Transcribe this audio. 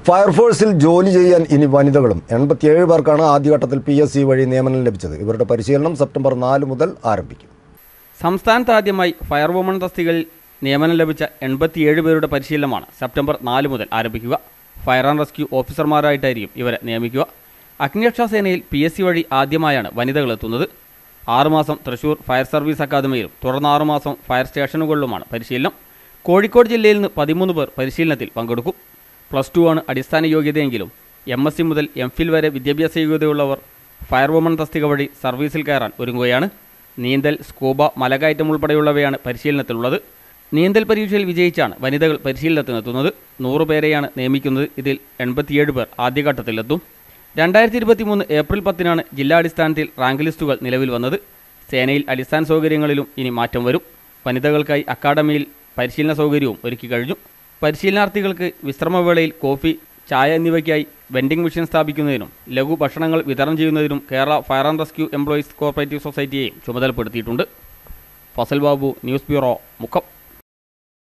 ഫയർഫോഴ്സിൽ ജോലി ചെയ്യാൻ ഇനി വനിതകളും എൺപത്തിയേഴ് പേർക്കാണ് ആദ്യഘട്ടത്തിൽ പി എസ് സി വഴി നിയമനം ലഭിച്ചത് ഇവരുടെ പരിശീലനം സെപ്റ്റംബർ നാല് മുതൽ ആരംഭിക്കും സംസ്ഥാനത്ത് ആദ്യമായി ഫയർവുമൺ തസ്തികയിൽ നിയമനം ലഭിച്ച എൺപത്തിയേഴ് പേരുടെ പരിശീലനമാണ് സെപ്റ്റംബർ നാല് മുതൽ ആരംഭിക്കുക ഫയർ ആൻഡ് റെസ്ക്യൂ ഓഫീസർമാരായിട്ടായിരിക്കും ഇവരെ നിയമിക്കുക അഗ്നിരക്ഷാ സേനയിൽ പി എസ് സി വഴി ആദ്യമായാണ് വനിതകൾ എത്തുന്നത് ആറുമാസം തൃശൂർ ഫയർ സർവീസ് അക്കാദമിയിലും തുടർന്ന് ആറുമാസം ഫയർ സ്റ്റേഷനുകളിലുമാണ് പരിശീലനം കോഴിക്കോട് ജില്ലയിൽ നിന്ന് പതിമൂന്ന് പേർ പരിശീലനത്തിൽ പങ്കെടുക്കും പ്ലസ് ടു ആണ് അടിസ്ഥാന യോഗ്യതയെങ്കിലും എം എസ് സി മുതൽ എം ഫിൽ വരെ വിദ്യാഭ്യാസ യോഗ്യതയുള്ളവർ ഫയർവുമൺ തസ്തിക വഴി സർവീസിൽ കയറാൻ ഒരുങ്ങുകയാണ് നീന്തൽ സ്കൂബ മലകയറ്റം ഉൾപ്പെടെയുള്ളവയാണ് പരിശീലനത്തിലുള്ളത് നീന്തൽ പരീക്ഷയിൽ വിജയിച്ചാണ് വനിതകൾ പരിശീലനത്തിനെത്തുന്നത് നൂറ് പേരെയാണ് നിയമിക്കുന്നത് ഇതിൽ എൺപത്തിയേഴ് പേർ ആദ്യഘട്ടത്തിലെത്തും രണ്ടായിരത്തി ഇരുപത്തി മൂന്ന് ഏപ്രിൽ പത്തിനാണ് ജില്ലാടിസ്ഥാനത്തിൽ റാങ്ക് ലിസ്റ്റുകൾ നിലവിൽ വന്നത് സേനയിൽ അടിസ്ഥാന സൗകര്യങ്ങളിലും ഇനി മാറ്റം വരും വനിതകൾക്കായി അക്കാഡമിയിൽ പരിശീലന സൗകര്യവും ഒരുക്കി കഴിഞ്ഞു പരിശീലനാർത്ഥികൾക്ക് വിശ്രമവേളയിൽ കോഫി ചായ എന്നിവയ്ക്കായി വെൻഡിംഗ് മെഷീൻ സ്ഥാപിക്കുന്നതിനും ലഘു ഭക്ഷണങ്ങൾ വിതരണം ചെയ്യുന്നതിനും Kerala fire and rescue employees corporative സൊസൈറ്റിയെയും ചുമതലപ്പെടുത്തിയിട്ടുണ്ട് ഫസൽ ബാബു ന്യൂസ് ബ്യൂറോ മുക്കം